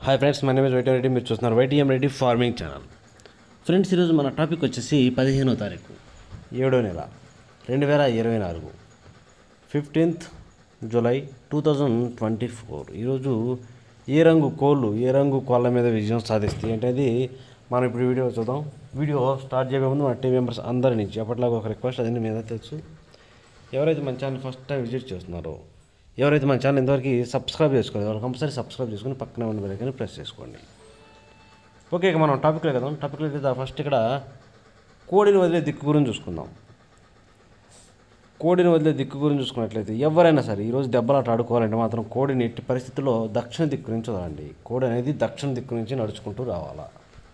hi friends మన name YT Reddy మీరు చూస్తున్నారు YTM Reddy farming channel friends ఈరోజు మన టాపిక్ వచ్చేసి పదిహేనో తారీఖు ఏడో నెల రెండు వేల ఇరవై నాలుగు fifteenth July two thousand twenty four ఈరోజు ఏ రంగు కోళ్ళు ఏ రంగు కోళ్ళ మీద విజయం సాధిస్తాయి ఏంటది మనం ఇప్పుడు వీడియో చూద్దాం వీడియో స్టార్ట్ చేయబోయే ముందు మన టీం మెంబర్స్ అందరి నుంచి ఎప్పటిలాగా ఒక రిక్వెస్ట్ అదండి మీద తెలుసు ఎవరైతే మన ఛానల్ ఫస్ట్ టైం విజిట్ చేస్తున్నారో ఎవరైతే మన ఛానల్ ఇంతవరకు సబ్స్క్రైబ్ చేసుకోలేదు వాళ్ళు కంపల్సరీ సబ్స్క్రైబ్ చేసుకుని పక్కనే ఉన్న బెల్ ప్రెస్ చేసుకోండి ఓకే ఇక మనం టాపిక్లో కదా టాపిక్లో అయితే ఫస్ట్ ఇక్కడ కోడిని వదిలే దిక్కు గురించి చూసుకుందాం కోడిని వదిలే దిక్కు గురించి చూసుకున్నట్లయితే ఎవరైనా సరే ఈరోజు దెబ్బలాట ఆడుకోవాలంటే మాత్రం కోడిని ఎట్టి పరిస్థితుల్లో దక్షిణ దిక్కు నుంచి వదలండి కోడి అనేది దక్షిణ దిక్కు నుంచి నడుచుకుంటూ రావాలా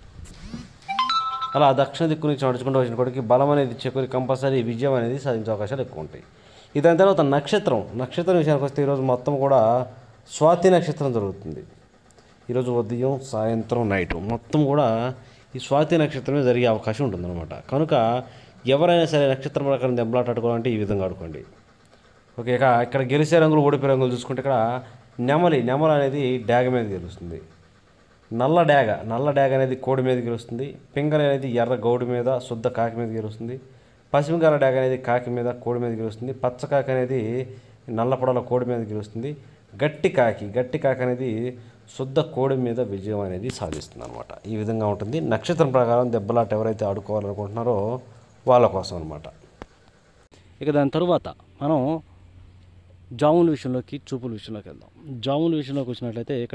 అలా దక్షిణ దిక్కు నుంచి నడుచుకుంటూ వచ్చిన కొడుకు బలం అనేది చేకూరి కంపల్సరీ విజయం అనేది సాధించే అవకాశాలు ఎక్కువ ఉంటాయి ఇది దాని తర్వాత నక్షత్రం నక్షత్రం విషయానికి వస్తే ఈరోజు మొత్తం కూడా స్వాతి నక్షత్రం జరుగుతుంది ఈరోజు ఉదయం సాయంత్రం నైట్ మొత్తం కూడా ఈ స్వాతి నక్షత్రమే జరిగే అవకాశం ఉంటుందన్నమాట కనుక ఎవరైనా సరే నక్షత్రం ప్రకారం దెబ్బలాట ఆడుకోవాలంటే ఈ విధంగా ఆడుకోండి ఓకే ఇక ఇక్కడ గెలిచే రంగులు ఓడిపోయే రంగులు చూసుకుంటే ఇక్కడ నెమలి నెమలి అనేది డాగ మీద గెలుస్తుంది నల్ల డాగ నల్ల డాగ అనేది కోడి మీద గెలుస్తుంది పింగళ అనేది ఎర్ర గౌడి మీద శుద్ధ కాకి మీద గెలుస్తుంది పశ్చిమగాల డాగ అనేది కాకి మీద కోడి మీద గెలుస్తుంది పచ్చ కాకి అనేది నల్ల పొడల కోడి మీద గెలుస్తుంది గట్టి కాకి గట్టి కాకి అనేది శుద్ధ కోడి మీద విజయం అనేది సాధిస్తుంది అనమాట ఈ విధంగా ఉంటుంది నక్షత్రం ప్రకారం దెబ్బలాట ఎవరైతే ఆడుకోవాలనుకుంటున్నారో వాళ్ళ కోసం అనమాట ఇక దాని తరువాత మనం జాముల విషయంలోకి చూపుల విషయంలోకి వెళ్దాం జాముల విషయంలోకి వచ్చినట్లయితే ఇక్కడ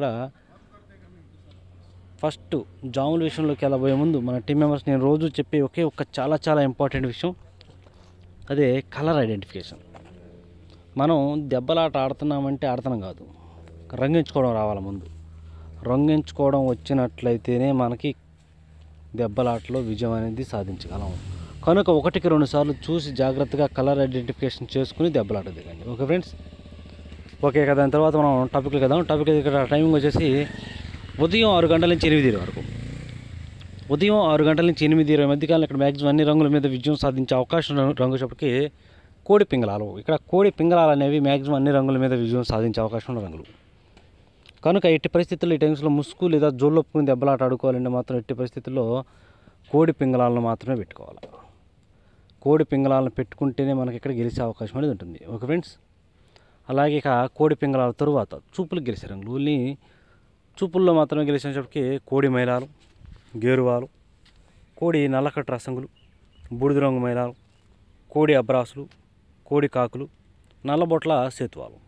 ఫస్ట్ జాముల విషయంలోకి వెళ్ళబోయే ముందు మన టీం మెంబర్స్ నేను రోజు చెప్పే ఒకే ఒక చాలా చాలా ఇంపార్టెంట్ విషయం అదే కలర్ ఐడెంటిఫికేషన్ మనం దెబ్బలాట ఆడుతున్నామంటే ఆడుతున్నాం కాదు రంగించుకోవడం రావాలి ముందు రంగించుకోవడం వచ్చినట్లయితేనే మనకి దెబ్బలాటలో విజయం అనేది సాధించగలం కనుక ఒకటికి రెండు సార్లు చూసి జాగ్రత్తగా కలర్ ఐడెంటిఫికేషన్ చేసుకుని దెబ్బలాట దిగండి ఓకే ఫ్రెండ్స్ ఓకే కదా దాని తర్వాత మనం టాపిక్లు కదా టాపిక్ ఇక్కడ టైమింగ్ వచ్చేసి ఉదయం ఆరు గంటల నుంచి ఎనిమిది ఇరవై వరకు ఉదయం ఆరు గంటల నుంచి ఎనిమిది ఇరవై మధ్యకాలం ఇక్కడ మ్యాక్సిమం అన్ని రంగుల మీద విజయం సాధించే అవకాశం ఉన్న రంగు చెప్పటికి కోడి పింగళాలు ఇక్కడ కోడి పింగళాలు అనేవి మ్యాక్సిమం అన్ని రంగుల మీద విజయం సాధించే అవకాశం ఉన్న రంగులు కనుక ఎట్టి పరిస్థితుల్లో ఈ టైమ్స్లో ముసుగు లేదా జోళ్ళొప్పుకుని దెబ్బలాట ఆడుకోవాలంటే మాత్రం ఎట్టి పరిస్థితుల్లో కోడి పింగళాలను మాత్రమే పెట్టుకోవాలి కోడి పింగళాలను పెట్టుకుంటేనే మనకి ఇక్కడ గెలిచే అవకాశం అనేది ఉంటుంది ఓకే ఫ్రెండ్స్ అలాగే ఇక కోడి పింగళాల తరువాత చూపులు గెలిచే రంగులు ఓన్లీ చూపుల్లో మాత్రమే గెలిచినప్పటికీ కోడి మైలాలు గేరువాలు కోడి నల్లకట్టు రసంగులు బూడిద రంగు మైలాలు కోడి అబ్రాసులు కోడి కాకులు నల్లబొట్ల సేతువాలు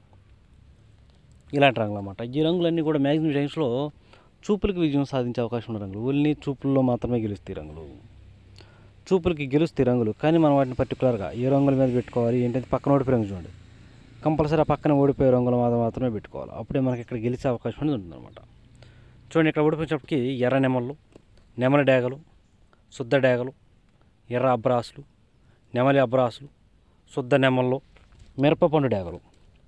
ఇలాంటి రంగులు అన్నమాట ఈ రంగులన్నీ కూడా మ్యాక్సిమం టైమ్స్లో చూపులకి విజయం సాధించే అవకాశం ఉన్న రంగులు ఓన్లీ చూపుల్లో మాత్రమే గెలుస్తాయి రంగులు చూపులకి గెలుస్తాయి రంగులు కానీ మనం వాటిని పర్టికులర్గా ఏ రంగుల మీద పెట్టుకోవాలి ఏంటంటే పక్కన ఓడిపోయే రంగు చూడండి కంపల్సరీ ఆ పక్కన ఓడిపోయే రంగుల మీద మాత్రమే పెట్టుకోవాలి అప్పుడే మనకి ఇక్కడ గెలిచే అవకాశం అనేది ఉంటుందన్నమాట చూడండి ఇక్కడ ఓడిపోయినప్పటికీ ఎర్ర నెమళ్ళు నెమలి డేగలు శుద్ధ డేగలు ఎర్ర అబ్రాసులు నెమలి అబ్రాసులు శుద్ధ నెమళ్ళు మిరపపండు డేగలు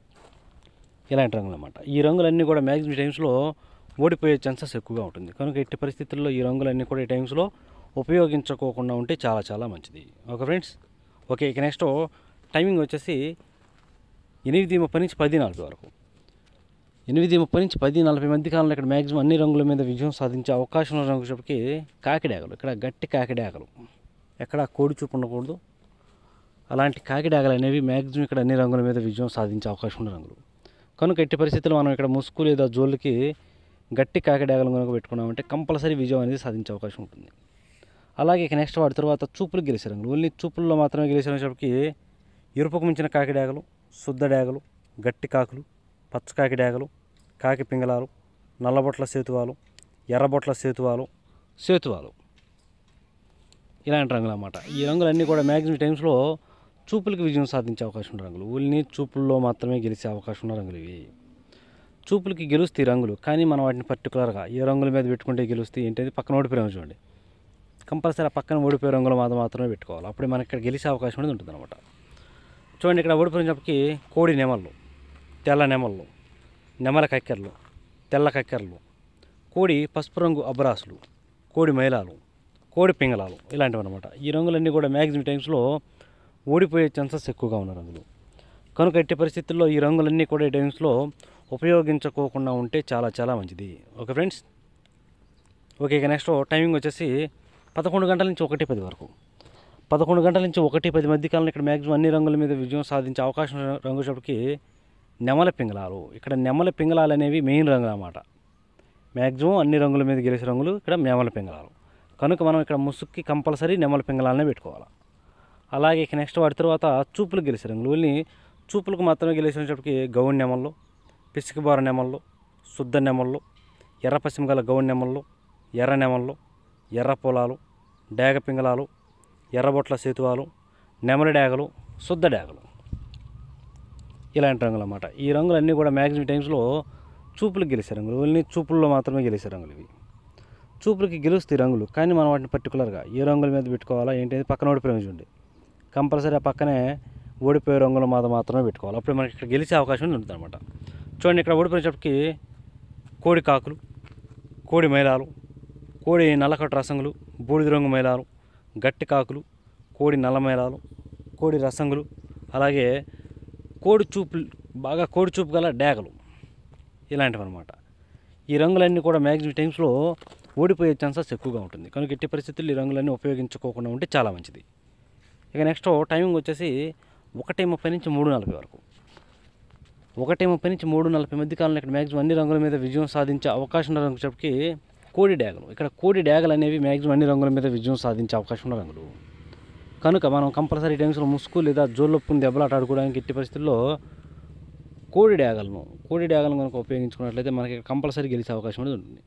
ఇలాంటి రంగులు అన్నమాట ఈ రంగులన్నీ కూడా మ్యాక్సిమం టైమ్స్లో ఓడిపోయే ఛాన్సెస్ ఎక్కువగా ఉంటుంది కనుక ఎట్టి పరిస్థితుల్లో ఈ రంగులన్నీ కూడా ఈ టైమ్స్లో ఉపయోగించుకోకుండా ఉంటే చాలా చాలా మంచిది ఓకే ఫ్రెండ్స్ ఓకే ఇక నెక్స్ట్ టైమింగ్ వచ్చేసి ఎనిమిది ముప్పై నుంచి పది నలభై వరకు ఎనిమిది ముప్పై నుంచి పది నలభై మధ్య కాలంలో ఇక్కడ మ్యాక్సిమం అన్ని రంగుల మీద విజయం సాధించే అవకాశం ఉన్న రంగు చెప్పి కాకిడాగలు ఇక్కడ గట్టి కాకిడాగలు ఎక్కడ కోడి చూపు ఉండకూడదు అలాంటి కాకిడాగలు అనేవి మ్యాక్సిమం ఇక్కడ అన్ని రంగుల మీద విజయం సాధించే అవకాశం ఉన్న రంగులు కనుక ఎట్టి పరిస్థితుల్లో మనం ఇక్కడ ముసుగు లేదా జోళ్ళకి గట్టి కాకిడాగలు కనుక పెట్టుకున్నామంటే కంపల్సరీ విజయం అనేది సాధించే అవకాశం ఉంటుంది అలాగే ఇక నెక్స్ట్ వాటి తర్వాత చూపులు గెలిచే రంగులు ఓన్లీ చూపుల్లో మాత్రమే గెలిచినప్పటికీ ఎరుపుకు మించిన కాకి డాగలు శుద్ధ డాగలు గట్టి కాకులు పచ్చ కాకి డాగలు కాకి పింగళాలు నల్లబొట్ల సేతువాలు ఎర్రబొట్ల సేతువాలు సేతువాలు ఇలాంటి రంగులు అన్నమాట ఈ రంగులన్నీ కూడా మ్యాక్సిమం టైమ్స్లో చూపులకి విజయం సాధించే అవకాశం ఉన్న రంగులు ఓన్లీ చూపుల్లో మాత్రమే గెలిచే అవకాశం ఉన్న రంగులు ఇవి చూపులకి గెలుస్తాయి రంగులు కానీ మనం వాటిని పర్టికులర్గా ఏ రంగుల మీద పెట్టుకుంటే గెలుస్తాయి ఏంటంటే పక్కన ఓడిపోయాము చూడండి కంపల్సరీ ఆ పక్కన ఓడిపోయే రంగుల మాత్రం మాత్రమే పెట్టుకోవాలి అప్పుడే మనకి ఇక్కడ గెలిచే అవకాశం అనేది ఉంటుంది అనమాట చూడండి ఇక్కడ ఓడిపోయినప్పటికీ కోడి నెమళ్ళు తెల్ల నెమళ్ళు నెమల కక్కెరలు తెల్ల కక్కెరలు కోడి పసుపు రంగు అబ్రాసులు కోడి మైలాలు కోడి పింగళాలు ఇలాంటివి అనమాట ఈ రంగులన్నీ కూడా మ్యాక్సిమం టైమ్స్లో ఓడిపోయే ఛాన్సెస్ ఎక్కువగా ఉన్న రంగులు కనుక ఎట్టి పరిస్థితుల్లో ఈ రంగులన్నీ కూడా ఈ టైమ్స్లో ఉపయోగించుకోకుండా ఉంటే చాలా చాలా మంచిది ఓకే ఫ్రెండ్స్ ఓకే ఇక నెక్స్ట్ టైమింగ్ వచ్చేసి పదకొండు గంటల నుంచి ఒకటి పది వరకు పదకొండు గంటల నుంచి ఒకటి పది మధ్య కాలంలో ఇక్కడ మ్యాక్సిమం అన్ని రంగుల మీద విజయం సాధించే అవకాశం రంగుసేపటికి నెమల పింగళాలు ఇక్కడ నెమల పింగళాలు అనేవి మెయిన్ రంగులు అన్నమాట మ్యాక్సిమం అన్ని రంగుల మీద గెలిచే రంగులు ఇక్కడ నెమల పింగళాలు కనుక మనం ఇక్కడ ముసుక్కి కంపల్సరీ నెమల పింగళాలనే పెట్టుకోవాలి అలాగే ఇక నెక్స్ట్ వాటి తర్వాత చూపులకు గెలిచే రంగులు ఓన్లీ చూపులకు మాత్రమే గెలిచినప్పటికీ గౌన్ నెమల్లో పిసికిబార నెమల్లో శుద్ధ నెమల్లో ఎర్ర పశ్చిమ గల గౌన్ నెమల్లో ఎర్ర నెమల్లో ఎర్ర పొలాలు డేగ పింగళాలు ఎర్రబొట్ల సేతువాలు నెమలి డేగలు శుద్ధ డేగలు ఇలాంటి రంగులు అన్నమాట ఈ రంగులన్నీ కూడా మ్యాక్సిమం టైమ్స్లో చూపులకు గెలిచే రంగులు ఓన్లీ చూపుల్లో మాత్రమే గెలిచే రంగులు ఇవి చూపులకి గెలుస్తాయి రంగులు కానీ మనం వాటిని పర్టికులర్గా ఏ రంగుల మీద పెట్టుకోవాలా ఏంటి అనేది పక్కన ఓడిపోయి చూడండి కంపల్సరీ ఆ పక్కనే ఓడిపోయే రంగుల మీద మాత్రమే పెట్టుకోవాలి అప్పుడు మనకి ఇక్కడ గెలిచే అవకాశం ఉంటుంది అనమాట చూడండి ఇక్కడ ఓడిపోయేటప్పటికి కోడి కాకులు కోడి మైలాలు కోడి నల్లకట్టు రసంగులు బూడిద రంగు మైలాలు గట్టి కాకులు కోడి నల్ల మైలాలు కోడి రసంగులు అలాగే కోడి చూపులు బాగా కోడి చూపు గల డేగలు ఇలాంటివి అనమాట ఈ రంగులన్నీ కూడా మ్యాక్సిమం టైమ్స్లో ఓడిపోయే ఛాన్సెస్ ఎక్కువగా ఉంటుంది కనుక ఎట్టి పరిస్థితుల్లో ఈ రంగులన్నీ ఉపయోగించుకోకుండా ఉంటే చాలా మంచిది ఇక నెక్స్ట్ టైమింగ్ వచ్చేసి ఒకటి ముప్పై నుంచి మూడు నలభై వరకు ఒకటి ముప్పై నుంచి మూడు నలభై మధ్య కాలంలో ఇక్కడ మ్యాక్సిమం అన్ని రంగుల మీద విజయం సాధించే అవకాశం ఉన్న రంగు చెప్పి కోడి డ్యాగలు ఇక్కడ కోడి డ్యాగలు అనేవి మ్యాక్సిమం అన్ని రంగుల మీద విజయం సాధించే అవకాశం ఉన్న రంగులు కనుక మనం కంపల్సరీ టైమ్స్లో ముసుగు లేదా జోళ్ళొప్పుని దెబ్బలాట ఆడుకోవడానికి ఎట్టి పరిస్థితుల్లో కోడి డ్యాగలను కోడి డ్యాగలను కనుక ఉపయోగించుకున్నట్లయితే మనకి కంపల్సరీ గెలిచే అవకాశం అనేది ఉంటుంది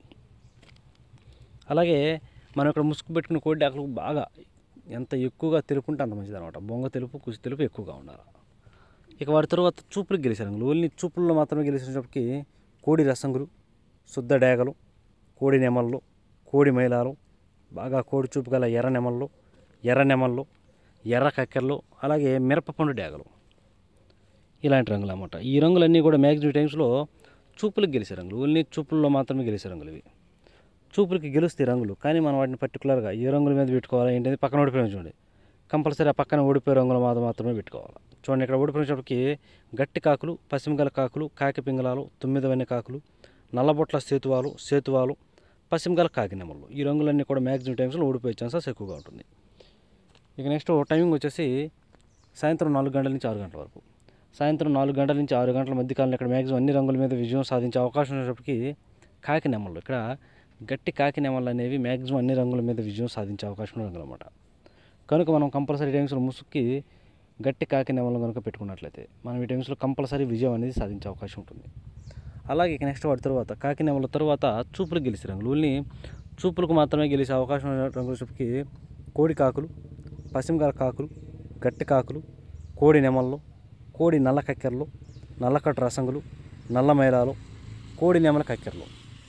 అలాగే మనం ఇక్కడ ముసుగు పెట్టుకున్న కోడి డ్యాగలు బాగా ఎంత ఎక్కువగా తెలుపు ఉంటే అంత మంచిది అనమాట బొంగ తెలుపు కుసి తెలుపు ఎక్కువగా ఉండాలి ఇక వాటి తర్వాత చూపులకు గెలిచే రంగులు ఓన్లీ చూపుల్లో మాత్రమే గెలిచినప్పటికీ కోడి రసంగులు శుద్ధ డేగలు కోడి నెమళ్ళు కోడి మైలాలు బాగా కోడి చూపు గల ఎర్ర నెమళ్ళు ఎర్ర నెమళ్ళు ఎర్ర కక్కెరలు అలాగే మిరపపండు డేగలు ఇలాంటి రంగులు అన్నమాట ఈ రంగులన్నీ కూడా మ్యాక్సిమం టైమ్స్లో చూపులకు గెలిచే రంగులు ఓన్లీ చూపుల్లో మాత్రమే గెలిచే రంగులు ఇవి చూపులకి గెలుస్తాయి రంగులు కానీ మనం వాటిని పర్టికులర్గా ఏ రంగుల మీద పెట్టుకోవాలి ఏంటంటే పక్కన ఓడిపోయిన చూడండి కంపల్సరీ ఆ పక్కన ఓడిపోయే రంగుల మీద మాత్రమే పెట్టుకోవాలి చూడండి ఇక్కడ ఓడిపోయినప్పటికి గట్టి కాకులు పశ్చిమగల కాకులు కాకి పింగళాలు తొమ్మిదవన్నీ కాకులు నల్లబొట్ల సేతువాలు సేతువాలు పశ్చిమగల కాకి నెమళ్ళు ఈ రంగులన్నీ కూడా మ్యాక్సిమం టైమ్స్లో ఓడిపోయే ఛాన్సెస్ ఎక్కువగా ఉంటుంది ఇక నెక్స్ట్ టైమింగ్ వచ్చేసి సాయంత్రం నాలుగు గంటల నుంచి ఆరు గంటల వరకు సాయంత్రం నాలుగు గంటల నుంచి ఆరు గంటల మధ్య కాలంలో ఇక్కడ మ్యాక్సిమం అన్ని రంగుల మీద విజయం సాధించే అవకాశం ఉన్నప్పటికీ కాకి నెమళ్ళు ఇక్కడ గట్టి కాకి నెమళ్ళు అనేవి మ్యాక్సిమం అన్ని రంగుల మీద విజయం సాధించే అవకాశం ఉన్న రంగులు అన్నమాట కనుక మనం కంపల్సరీ టైమ్స్లో ముసుక్కి గట్టి కాకి నెమలను కనుక పెట్టుకున్నట్లయితే మనం ఈ టైమ్స్లో కంపల్సరీ విజయం అనేది సాధించే అవకాశం ఉంటుంది అలాగే ఇక నెక్స్ట్ వాటి తర్వాత కాకి నెమల తర్వాత చూపులకు గెలిచే రంగులు ఓన్లీ చూపులకు మాత్రమే గెలిచే అవకాశం ఉన్న రంగుల చూపుకి కోడి కాకులు పశ్చిమగల కాకులు గట్టి కాకులు కోడి నెమళ్ళు కోడి నల్ల కక్కెరలు నల్లకట్టు రసంగులు నల్ల మైలాలు కోడి నెమల కక్కెరలు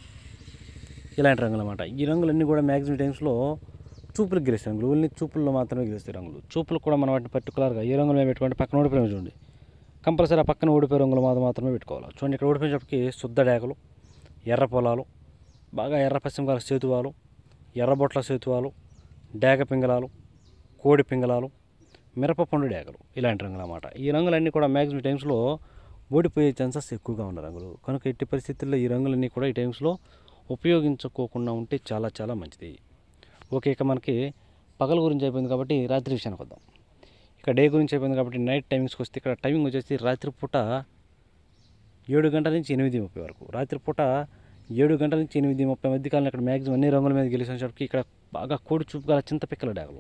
ఇలాంటి రంగులు అన్నమాట ఈ రంగులన్నీ కూడా మ్యాక్సిమం టైమ్స్లో చూపులకు గెలిచే రంగులు ఓన్లీ చూపుల్లో మాత్రమే గెలుస్తాయి రంగులు చూపులకు కూడా మనం వాటిని పర్టికులర్గా ఏ రంగులు మీద పెట్టుకుంటే పక్కన ఓడిపోయిన చూడండి కంపల్సరీ ఆ పక్కన ఓడిపోయే రంగులు మాత్రం మాత్రమే పెట్టుకోవాలి చూడండి ఇక్కడ ఓడిపోయినప్పటికీ శుద్ధ డేకలు ఎర్ర పొలాలు బాగా ఎర్ర పశ్చిమ సేతువాలు ఎర్రబొట్ల సేతువాలు డేగ పింగళాలు కోడి పింగళాలు మిరపపండు డేగలు ఇలాంటి రంగులు అన్నమాట ఈ రంగులన్నీ కూడా మ్యాక్సిమం టైమ్స్లో ఓడిపోయే ఛాన్సెస్ ఎక్కువగా ఉన్న రంగులు కనుక ఎట్టి పరిస్థితుల్లో ఈ రంగులన్నీ కూడా ఈ టైమ్స్లో ఉపయోగించుకోకుండా ఉంటే చాలా చాలా మంచిది ఓకే ఇక మనకి పగల గురించి అయిపోయింది కాబట్టి రాత్రి విషయానికి వద్దాం ఇక డే గురించి అయిపోయింది కాబట్టి నైట్ టైమింగ్స్కి వస్తే ఇక్కడ టైమింగ్ వచ్చేసి రాత్రిపూట ఏడు గంటల నుంచి ఎనిమిది ముప్పై వరకు రాత్రిపూట ఏడు గంటల నుంచి ఎనిమిది ముప్పై మధ్య కాలంలో ఇక్కడ మ్యాక్సిమం అన్ని రంగుల మీద గెలిచినప్పటికీ ఇక్కడ బాగా కోడి చూపు గల చింతపిక్కల డాగలు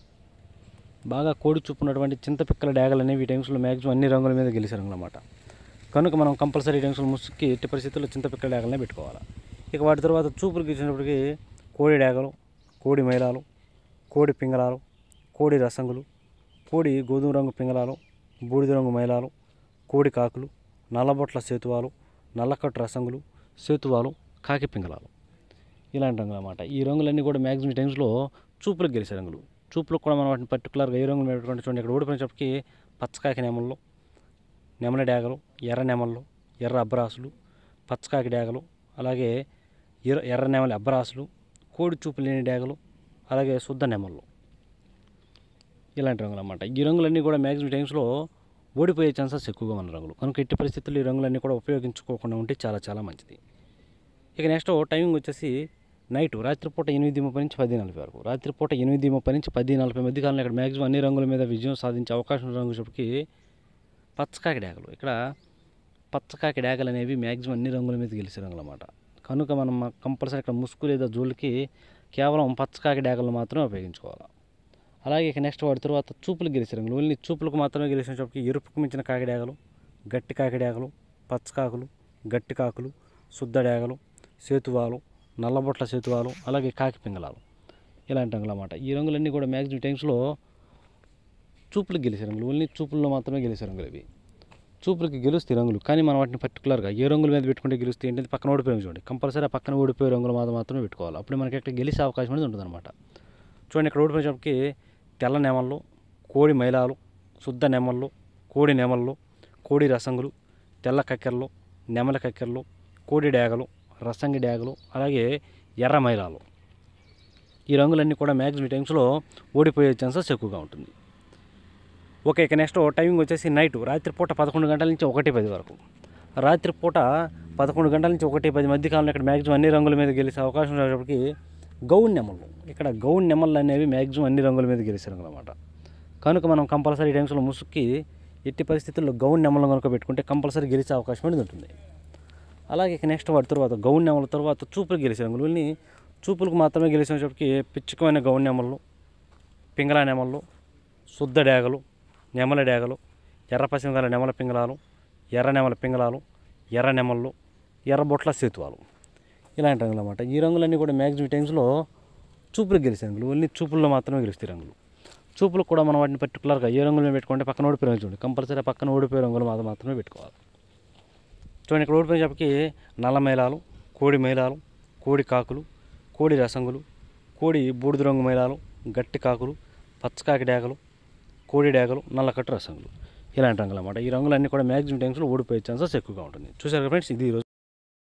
బాగా కోడి చూపు ఉన్నటువంటి చింతపిక్కల డాగలు అనేవి ఈ టైమ్స్లో మ్యాక్సిమం అన్ని రంగుల మీద గెలిచే రంగులు అన్నమాట కనుక మనం కంపల్సరీ టైమ్స్లో ముసుక్కి ఎట్టి పరిస్థితుల్లో చింతపిక్కల డాగలనే పెట్టుకోవాలి ఇక వాటి తర్వాత చూపులకు ఇచ్చినప్పటికీ కోడి డాగలు కోడి మైలాలు కోడి పింగళాలు కోడి రసంగులు కోడి గోధుమ రంగు పింగళాలు బూడిద రంగు మైలాలు కోడి కాకులు నల్లబొట్ల సేతువాలు నల్లకట్టు రసంగులు సేతువాలు కాకి పింగళాలు ఇలాంటి రంగులు అన్నమాట ఈ రంగులన్నీ కూడా మ్యాక్సిమం టైమ్స్లో చూపులకు గెలిచే రంగులు చూపులకు కూడా మనం వాటిని పర్టికులర్గా ఏ రంగులు పెట్టుకుంటే చూడండి ఇక్కడ ఓడిపోయినప్పటికీ పచ్చకాకి నెమళ్ళు నెమల డాగలు ఎర్ర నెమళ్ళు ఎర్ర అబ్బరాసులు పచ్చకాకి డాగలు అలాగే ఎర్ర ఎర్ర నెమలి అబ్బరాసులు కోడి చూపు లేని డాగలు అలాగే శుద్ధ నెమళ్ళు ఇలాంటి రంగులు అన్నమాట ఈ రంగులన్నీ కూడా మ్యాక్సిమం టైమ్స్లో ఓడిపోయే ఛాన్సెస్ ఎక్కువగా ఉన్న రంగులు కనుక ఎట్టి పరిస్థితుల్లో ఈ రంగులన్నీ కూడా ఉపయోగించుకోకుండా ఉంటే చాలా చాలా మంచిది ఇక నెక్స్ట్ టైమింగ్ వచ్చేసి నైట్ రాత్రిపూట ఎనిమిది ముప్పై నుంచి పది నలభై వరకు రాత్రిపూట ఎనిమిది ముప్పై నుంచి పది నలభై మధ్య కాలంలో ఇక్కడ మ్యాక్సిమం అన్ని రంగుల మీద విజయం సాధించే అవకాశం ఉన్న రంగు చెప్పి పచ్చకాకి డాగలు ఇక్కడ పచ్చకాకి డాగలు అనేవి మ్యాక్సిమం అన్ని రంగుల మీద గెలిచే రంగులు అన్నమాట కనుక మనం కంపల్సరీ ఇక్కడ ముసుగు లేదా జోలికి కేవలం పచ్చకాకి డాగలు మాత్రమే ఉపయోగించుకోవాలి అలాగే ఇక నెక్స్ట్ వాడి తర్వాత చూపులు గెలిచే రంగులు ఓన్లీ చూపులకు మాత్రమే గెలిచినప్పటికీ ఎరుపుకు మించిన కాకిడాగలు గట్టి కాకిడాగలు పచ్చకాకులు గట్టి కాకులు శుద్ధ డాగలు సేతువాలు నల్లబొట్ల సేతువాలు అలాగే కాకి పింగళాలు ఇలాంటి రంగులు అన్నమాట ఈ రంగులన్నీ కూడా మ్యాక్సిమం టైమ్స్లో చూపులకు గెలిచే రంగులు ఓన్లీ చూపుల్లో మాత్రమే గెలిచే రంగులు ఇవి చూపులకి గెలుస్తాయి రంగులు కానీ మనం వాటిని పర్టికులర్గా ఏ రంగుల మీద పెట్టుకుంటే గెలుస్తాయి ఏంటంటే పక్కన ఓడిపోయి చూడండి కంపల్సరీ ఆ పక్కన ఓడిపోయే రంగులు మాత్రం మాత్రమే పెట్టుకోవాలి అప్పుడు మనకి ఇక్కడ గెలిచే అవకాశం అనేది ఉంటుంది అనమాట చూడండి ఇక్కడ ఓడిపోయేటప్పటికి తెల్ల నెమళ్ళు కోడి మైలాలు శుద్ధ నెమళ్ళు కోడి నెమళ్ళు కోడి రసంగులు తెల్ల కక్కెరలు నెమల కక్కెరలు కోడి డాగలు రసంగి డాగలు అలాగే ఎర్ర మైలాలు ఈ రంగులన్నీ కూడా మ్యాక్సిమం టైమ్స్లో ఓడిపోయే ఛాన్సెస్ ఎక్కువగా ఉంటుంది ఓకే ఇక నెక్స్ట్ టైమింగ్ వచ్చేసి నైట్ రాత్రిపూట పదకొండు గంటల నుంచి ఒకటి పది వరకు రాత్రిపూట పదకొండు గంటల నుంచి ఒకటి పది మధ్య కాలంలో ఇక్కడ మ్యాక్సిమం అన్ని రంగుల మీద గెలిచే అవకాశం ఉన్నప్పటికీ గౌన్ నెమళ్ళు ఇక్కడ గౌన్ నెమళ్ళు అనేవి మ్యాక్సిమం అన్ని రంగుల మీద గెలిచే రంగులు అనమాట కనుక మనం కంపల్సరీ టైమ్స్లో ముసుక్కి ఎట్టి పరిస్థితుల్లో గౌన్ నెమలను కనుక పెట్టుకుంటే కంపల్సరీ గెలిచే అవకాశం అనేది ఉంటుంది అలాగే ఇక నెక్స్ట్ వాటి తర్వాత గౌన్ నెమల తర్వాత చూపులు గెలిచే రంగులు వీళ్ళని చూపులకు మాత్రమే గెలిచినప్పటికీ పిచ్చుకమైన గౌన్ నెమళ్ళు పింగళ నెమళ్ళు శుద్ధ డాగలు నెమల డాగలు ఎర్ర పసిమిగల నెమల పింగళాలు ఎర్ర నెమల పింగళాలు ఎర్ర నెమళ్ళు ఎర్ర బొట్ల సేతువాలు ఇలాంటి రంగులు అన్నమాట ఈ రంగులన్నీ కూడా మ్యాక్సిమం టైమ్స్లో చూపులకు గెలిచే రంగులు ఓన్లీ చూపుల్లో మాత్రమే గెలుస్తాయి రంగులు చూపులకు కూడా మనం వాటిని పర్టికులర్గా ఏ రంగులు పెట్టుకుంటే పక్కన ఓడిపోయే రంగు చూడండి కంపల్సరీ ఆ పక్కన ఓడిపోయే రంగులు మాత్రం మాత్రమే పెట్టుకోవాలి చూడండి ఇక్కడ ఓడిపోయేటప్పటికి నల్ల మైలాలు కోడి మైలాలు కోడి కాకులు కోడి రసంగులు కోడి బూడిద రంగు మైలాలు గట్టి కాకులు పచ్చకాకి డాగలు కోడి డాగలు నల్లకట్టు రసంగులు ఇలాంటి రంగులు అన్నమాట ఈ రంగులన్నీ కూడా మ్యాక్సిమం టైమ్స్లో ఓడిపోయే ఛాన్సెస్ ఎక్కువగా ఉంటుంది చూసారు ఫ్రెండ్స్ ఇది ఈరోజు